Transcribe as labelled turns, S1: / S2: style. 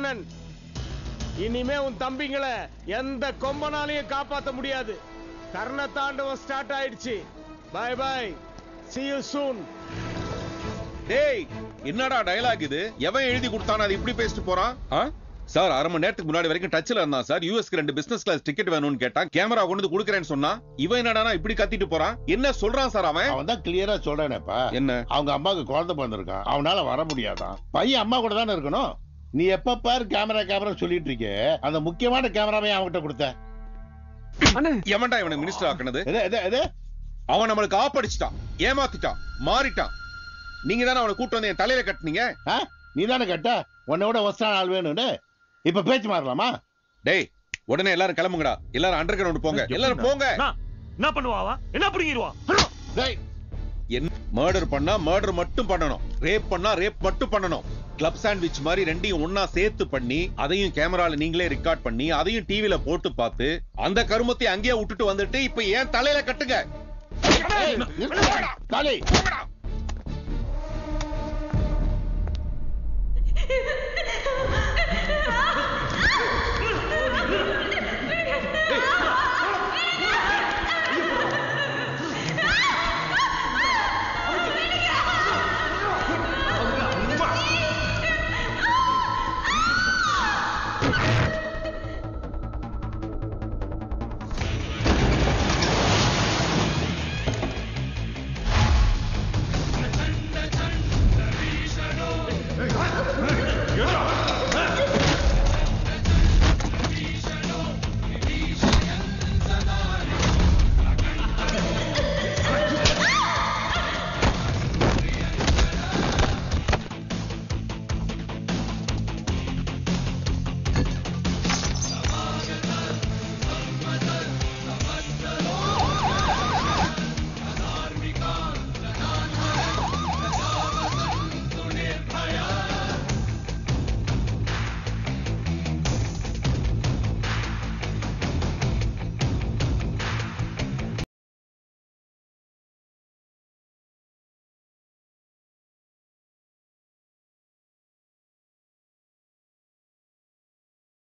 S1: கர்ணன் இனிமே உன் தம்பிங்களை எந்த கொம்பனாலையும் காப்பாத்த முடியாது கர்ண தாண்டவம் ஸ்டார்ட் ஆயிடுச்சு bye bye see you soon
S2: டேய் என்னடா டயலாக் இது எவன் எழுதி கொடுத்தானே அது இப்படி பேசிட்டு போறான் ஆ? சார் அரை மணி நேரத்துக்கு முன்னாடி வரைக்கும் டச்ல இருந்தான் சார் யூஎஸ்க்கு ரெண்டு பிசினஸ் கிளாஸ் டிக்கெட் வேணும்னு கேட்டான் கேமரா கொண்டு வந்து கொடுக்குறேன்னு சொன்னா இவன் என்னடானா இப்படி கத்திட்டு போறான் என்ன சொல்றான் சார் அவன்
S3: அவன் தான் கிளியரா சொல்றானேப்பா
S2: என்ன
S3: அவங்க அம்மாவுக்கு குழந்தை பிறந்திருக்கான் அவனால வர முடியாதான் பையன் அம்மா கூட தானே இருக்கணும் நீ எப்ப பாரு கேமரா கேமரா சொல்லிட்டு இருக்க அந்த முக்கியமான கேமராவை அவன்கிட்ட கொடுத்த
S2: எவன்டா இவனை மினிஸ்டர் ஆக்குனது
S3: எது எது எது
S2: அவன் நம்மளுக்கு ஆப்படிச்சிட்டான் ஏமாத்திட்டான் மாறிட்டான் நீங்க தானே அவனை கூட்டு வந்து என் தலையில கட்டுனீங்க
S3: நீ தானே கேட்ட உன்னை விட ஒஸ்டான ஆள் வேணும்னு இப்ப பேச்சு மாறலாமா
S2: டேய் உடனே எல்லாரும் கிளம்புங்கடா எல்லாரும் அண்டர் கிரவுண்ட் போங்க எல்லாரும் போங்க
S4: என்ன பண்ணுவாவா என்ன பிடிங்கிடுவா
S3: டேய்
S2: மர்டர் பண்ணா மர்டர் மட்டும் பண்ணணும் ரேப் பண்ணா ரேப் மட்டும் பண்ணணும் கிளப் சாண்ட்விச் மாதிரி ரெண்டையும் ஒண்ணா சேர்த்து பண்ணி அதையும் கேமரால நீங்களே ரெக்கார்ட் பண்ணி அதையும் டிவில போட்டு பார்த்து அந்த கருமத்தை அங்கேயே விட்டுட்டு வந்துட்டு இப்ப ஏன் தலையில கட்டுங்க
S3: ஏய், நிறுத்துடா. காளி